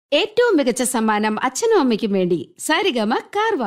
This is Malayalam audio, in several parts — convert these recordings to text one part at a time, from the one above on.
ഏറ്റവും മികച്ച സമ്മാനം അച്ഛനും അമ്മയ്ക്കും വേണ്ടി സാരിഗമ കാർവ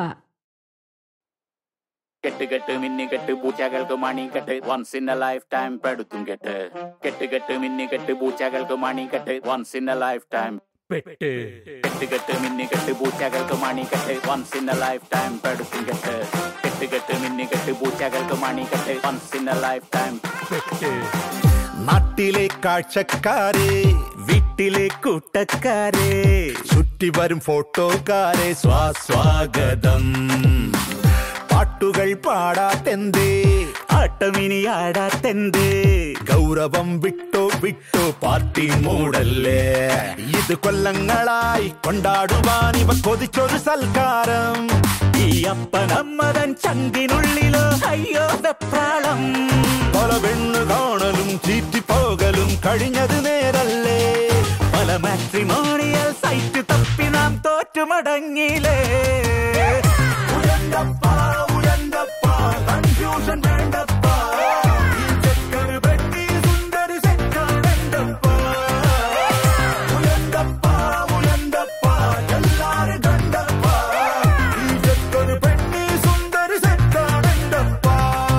കെട്ട് കെട്ട് മിന്നി കെട്ട് പൂച്ചകൾക്ക് മണി കെട്ട് once in a lifetime പെടുത്തും കെട്ട് കെട്ട് കെട്ട് മിന്നി കെട്ട് പൂച്ചകൾക്ക് മണി കെട്ട് once in a lifetime പെട്ട് കെട്ട് കെട്ട് മിന്നി കെട്ട് പൂച്ചകൾക്ക് മണി കെട്ട് once in a lifetime പെടുത്തും കെട്ട് കെട്ട് കെട്ട് മിന്നി കെട്ട് പൂച്ചകൾക്ക് മണി കെട്ട് once in a lifetime പെട്ട് നാട്ടിലെ കാഴ്ചക്കാരെ വീട്ടിലെ കൂട്ടക്കാരെ ചുറ്റി വരും ഫോട്ടോക്കാരെ സ്വാസ്വാഗതം പാട്ടുകൾ പാടാത്തെന്തേ ആട്ടമിനി ആടാത്തെന്ത് ഗൗരവം വിട്ടോ വിട്ടോ പാർട്ടി മൂടല്ലേ ഇത് കൊല്ലങ്ങളായി കൊണ്ടാടുവാൻ ഇവ കൊതിച്ചൊരു സൽക്കാരം ഈ അപ്പനമ്മതൻ ചങ്കിനുള്ളിലോ അയ്യോ വെപ്രാളം പല പെണ്ണു കാണലും ചീറ്റിപ്പോകലും കഴിഞ്ഞത് നേരല്ലേ പല മാട്രിമോണിയൽ സൈറ്റ് തപ്പി നാം തോറ്റുമടങ്ങിയില്ലേ ഉയർന്നപ്പാ, ഉയർന്നപ്പാ, confusion വേണ്ടപ്പാ. ഈ ചെക്കന് പെട്ടി സുന്ദരി ചെക്കാണെന്തപ്പാ. ഉയർന്നപ്പാ, ഉയർന്നപ്പാ, എല്ലാരും കണ്ടപ്പാ. ഈ ചെക്കന് പെട്ടി സുന്ദരി ചെക്കാണെന്തപ്പാ.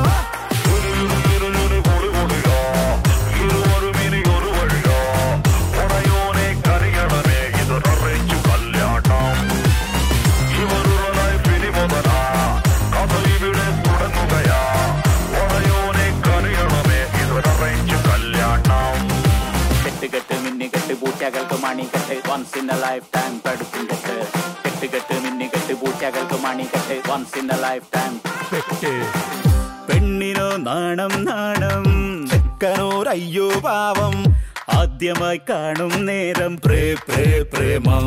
കെട്ട് കെട്ട് മിന്നി കെട്ട് പൂച്ചകൾക്ക് മണി കെട്ട് once in a lifetime പെടുത്തും കെട്ട് കെട്ട് കെട്ട് മിന്നി കെട്ട് പൂച്ചകൾക്ക് മണി കെട്ട് once in a lifetime പെട്ട് പെണ്ണിനോ നാണം നാണം ചെക്കനോരയ്യോ പാവം ആദ്യമായി കാണും നേരം പ്രേ പ്രേ പ്രേമം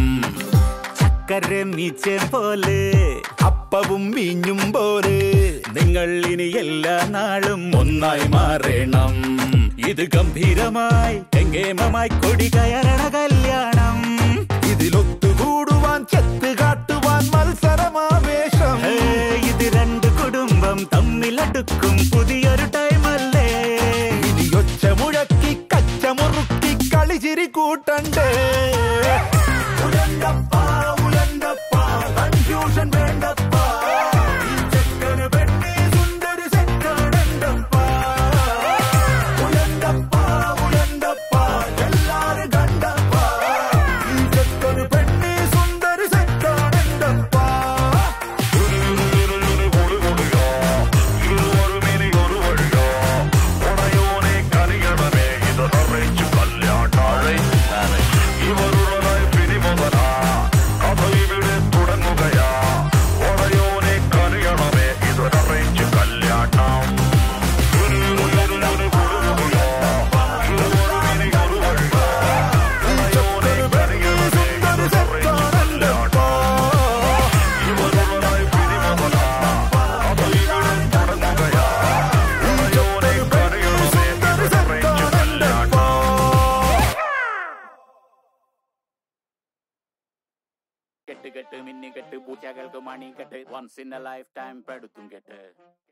ചക്കര മീച്ചം പോലെ അപ്പവും വീഞ്ഞും പോലെ നിങ്ങൾ ഇനി എല്ലാ നാളും ഒന്നായി മാറണം ഇത് ഗംഭീരമായി എങ്കേമമായി കൊടി കയറണ കല്യാണം ഇതിലൊത്തുകൂടുവാൻ ചെത്ത് കാട്ടുവാൻ മത്സരമാവേശം ഹേ, ഇത് രണ്ട് കുടുംബം തമ്മിലടുക്കും പുതിയൊരു ടൈമല്ലേ ഇനി ഒച്ച മുഴക്കി കച്ച മുറുക്കി കളിച്ചിരി കൂട്ടണ്ടേ ഉയർന്നപ്പാ, ഉയർന്നപ്പാ, confusion വേണ്ടപ്പാ. ഈ ചെക്കന് പെണ്ണി സുന്ദരി ചെക്കാണെന്തപ്പാ. ഉയർന്നപ്പാ, ഉയർന്നപ്പാ, എല്ലാരും കണ്ടപ്പാ. ഈ ചെക്കന് പെണ്ണി സുന്ദരി ചെക്കാണെന്തപ്പാ. കെട്ട് കെട്ട് മിന്നി കെട്ട് പൂച്ചകൾക്ക് മണി കെട്ട് once in a lifetime പെടുത്തും കെട്ട്